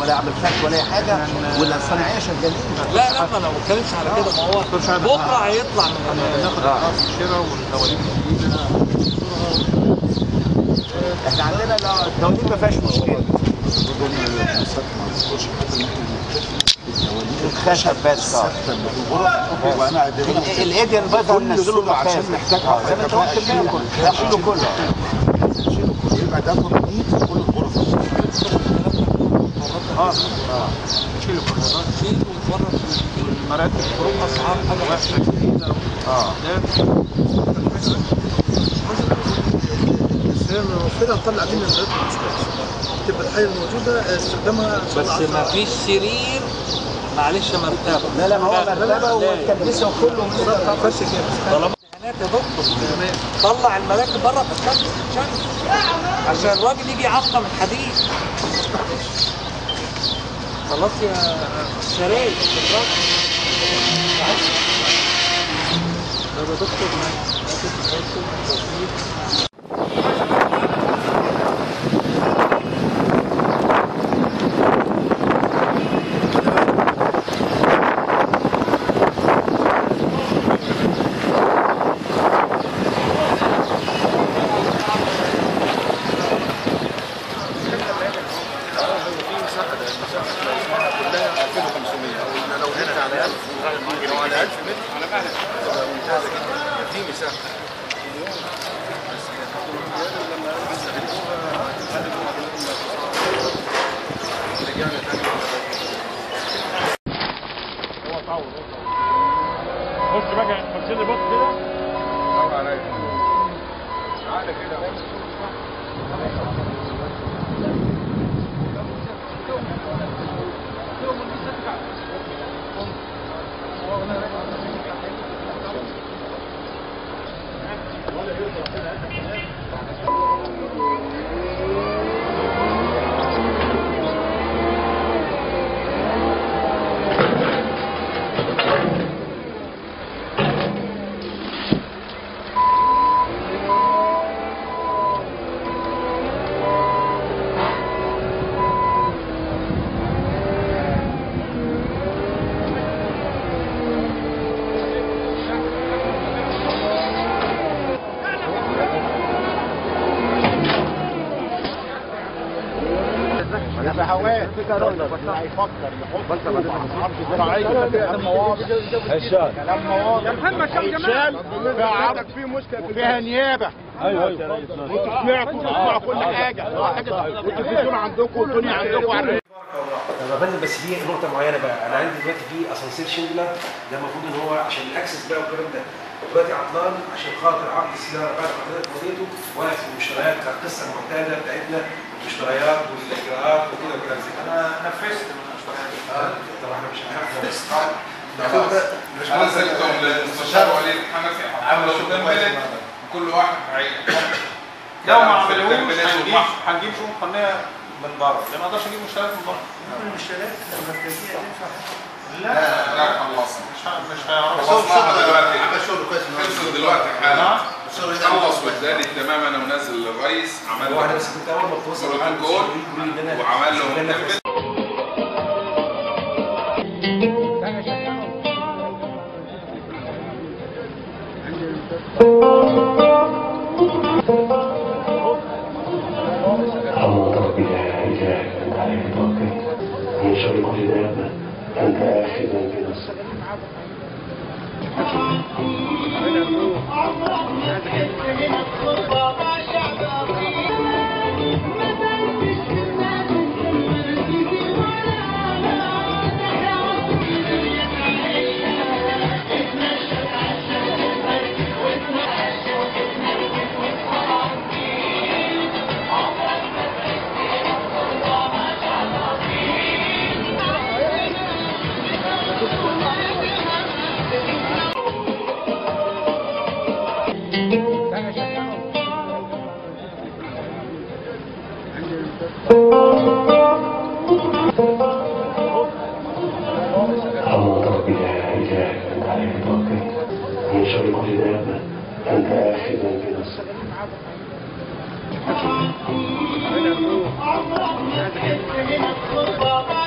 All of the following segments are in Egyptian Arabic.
ولا اعمل خش ولا اي حاجه ولا الصناعيه شغالين لا لا ما انا ما بتكلمش على كده ما هو بكره هيطلع من ناخد الارض الشراء والدواليب الجديده احنا عندنا لا- الدواليب ما فيهاش مشكله الخشب بس اه ال- الايدي البيضاء ننزله عشان نخاف نحتاج اه زي ما انت قلت امبارح نشيله كله يبقى ده تنظيف في كل الغرف اه نشيل الكهرباء شيل وتفرج المراتب خروج اسعار حاجة وحشه جديده اه بس هي المفروض نطلع منها الآلات المستشفى تبقى الحاجة الموجودة استخدامها بس ما فيش سرير معلش مرتبه لا لا ما هو مرتبه والكبسه وكله من ده ما فيهاش كده طالما امتحانات يا دكتور طلع المراكب بره في الشمس الشمس عشان الراجل يجي يعقم الحديد خلاص يا شريك الراجل طب يا دكتور ما ما تتحركوا كلها 2500 او لو هنا على 1000 لو على 1000 متر تبقى ممتازه جدا في مساحه بص بقى بص لي بص كده البهوات هيفكر يحط اسعار زراعيه كلام واضح كلام واضح يا محمد هيتشال فيها عرض فيه مشكله وفيها نيابه ايوه ايوه وانتوا سمعتوا تسمعوا كل حاجه وانتوا في الدنيا عندكم والدنيا عندكم على طب يا فندم بس في نقطة معينة بقى أنا عندي دلوقتي في أسانسير شنجلة ده المفروض إن هو عشان الأكسس بقى والكلام ده دلوقتي عطلان عشان خاطر عقد السيارة بعد ما حضرتك فضيته واقف في المشتريات بتاع القصة المعتادة بتاعتنا المشتريات والإجراءات وكده وكلام زي كده. انا نفذت من المشتريات آه طب احنا مش هنعرف خلاص انا سلكتهم للمستشار ولي الحنفي عملوا قدام كل واحد هيحط لو ما في عملوش التمبلت هنجيب والمحو. هنجيب شؤون قانونيه من بره لان ما اقدرش اجيب مشتريات من بره المشتريات المركزية تنفع لا لا خلصنا مش ه- مش هيعرفوا خلصناها دلوقتي عمل شغل كويس خلصوا دلوقتي حالا نعم. خلص واداني تماما انا منزل للرئيس عمل هو أنا له بس كنت أول ما بتوصل بروتوكول وعمل له تمبلت الله بلا إله أنت عليه توكل من شر كل دابة أنت آخذ بنصر الله بلا إله أنت عليه توكل من شر كل دابة أنت آخذ بنصر Thank you.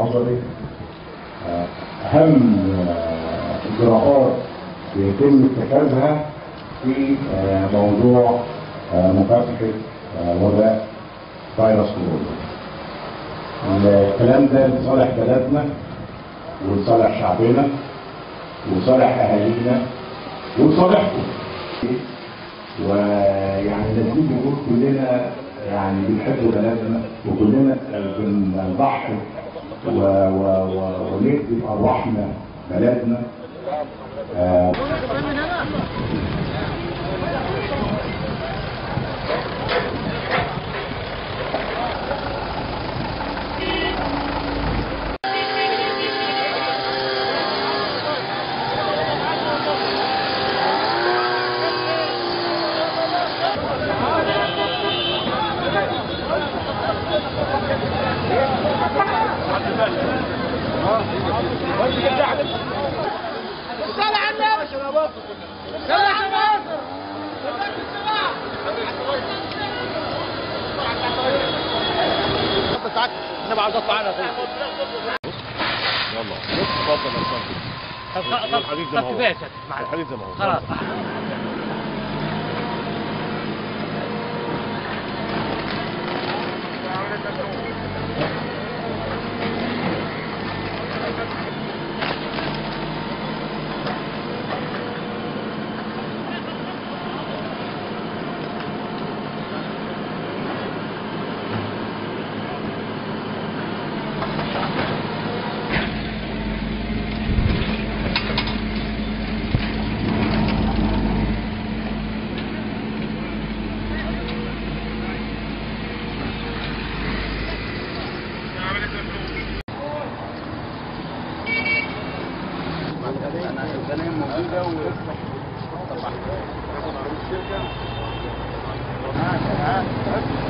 نظري آه، أهم آه، إجراءات بيتم اتخاذها في آه، موضوع آه، مكافحة آه، وباء فيروس كورونا. الكلام ده لصالح بلدنا ولصالح شعبنا ولصالح أهالينا ولصالحكم. ويعني لازم نقول كلنا يعني بنحب بلدنا وكلنا بنضحي و- و- و- وندي بأرواحنا بلدنا آه، الحديد زي ما هو الحديد زي ما هو خلاص الغنائم موجوده و طبعا